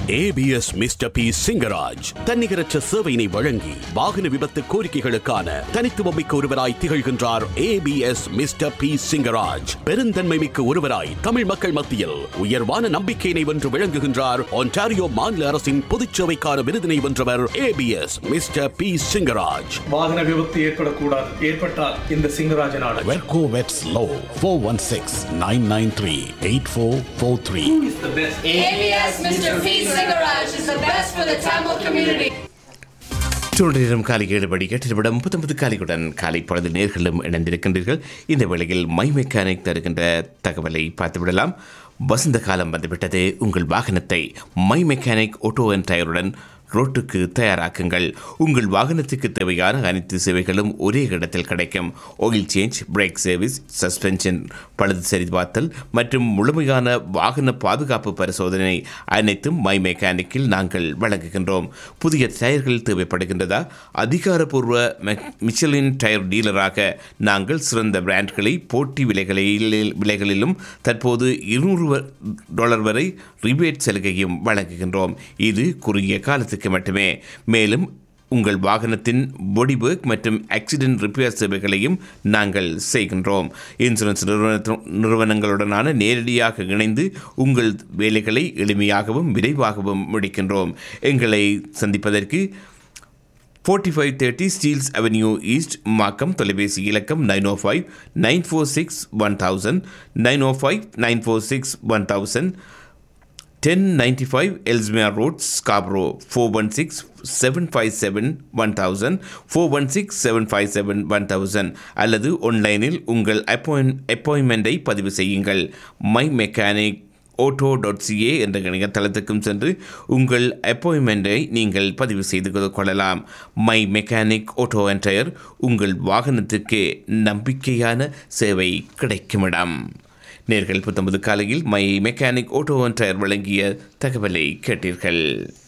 ABS mister P Singaraj தன்னிகரற்ற சேவையினை வழங்கி வாகன விபத்து கோரிக்கைகளுக்கான தனித்துவமிக்க ஒருவராய் திகழ்கின்றார் ஏபிஎஸ் மிஸ்டர் பி சிங்கராஜ் பெருந்தன்மை மிக்க ஒருவராய் தமிழ் மக்கள் மத்தியில் உயர்வான நம்பிக்கையினை வென்று விளங்குகின்றார் ஒன்டாரியோ மாநில அரசின் பொதுச்சேவைக்கான விருதினை வென்றவர் ஏபிஎஸ் மிஸ்டர் பி சிங்கராஜ் வாகன விபத்து ஏற்படக்கூடாது ஏற்பட்டால் இந்த சிங்கராஜன் ஆடல் வெர்கோ வெட்ஸ் லோ four one six nine nine three eight four four three ABS Mr. P. Cigarage is the best for the Tamil community. தொடரும் காலை ஏழு மணி எட்டு நிமிடம் முப்பத்தொன்பது காலையுடன் காலை பொழுது நேர்களும் இணைந்திருக்கின்றீர்கள் இந்த வேளையில் மை மெக்கானிக் தருகின்ற தகவலை பார்த்துவிடலாம் வசந்த காலம் வந்துவிட்டது உங்கள் வாகனத்தை மை மெக்கானிக் ஆட்டோ அண்ட் டயருடன் ரோட்டுக்கு தயாராக்குங்கள் உங்கள் வாகனத்துக்கு தேவையான அனைத்து சேவைகளும் ஒரே இடத்தில் கிடைக்கும் oil change brake service suspension பழுது சரிபார்த்தல் மற்றும் முழுமையான வாகன பாதுகாப்பு பரிசோதனை அனைத்தும் மை மெக்கானிக்கில் நாங்கள் வழங்குகின்றோம் புதிய டயர்கள் தேவைப்படுகின்றதா அதிகாரப்பூர்வ மெக்- மிச்சலின் டயர் டீலராக நாங்கள் சிறந்த பிராண்ட்களை போட்டி விலைகளில் விலைகளிலும் தற்போது இருநூறு டாலர் வரை ரிபேட் சலுகையும் வழங்குகின்றோம் இது குறுகிய காலத்துக்கு மட்டுமே மேலும் உங்கள் வாகனத்தின் பாடி ஒர்க் மற்றும் ஆக்சிடென்ட் ரிப்பேர் சேவைகளையும் நாங்கள் செய்கின்றோம் இன்சூரன்ஸ் நிறுவன நிறுவனங்களுடனான நேரடியாக இணைந்து உங்கள் வேலைகளை எளிமையாகவும் விரைவாகவும் முடிக்கின்றோம் எங்களை சந்திப்பதற்கு forty five thirty Steeles Avenue East Markham தொலைபேசி இலக்கம் nine o five nine four six one thousand nine o five nine four six one thousand ten ninety five Ellesmere Road Scarborough four one six seven five seven one thousand four one six seven five seven one thousand அல்லது ஆன்லைனில் உங்கள் அப்பாயின் அப்பாயின்மெண்ட்டை பதிவு செய்யுங்கள் my mechanic auto dot CA என்ற இணையதளத்துக்கும் சென்று உங்கள் அப்பாயின்மெண்ட்டை நீங்கள் பதிவு செய்து கொள்ளலாம் மை மெக்கானிக் ஓட்டோ என்டயர் உங்கள் வாகனத்துக்கு நம்பிக்கையான சேவை கிடைக்கும் இடம் நேர்கள் புத்தம்பது காலையில் மை மெக்கானிக் ஓட்டோ என்டயர் வழங்கிய தகவலை கேட்டீர்கள்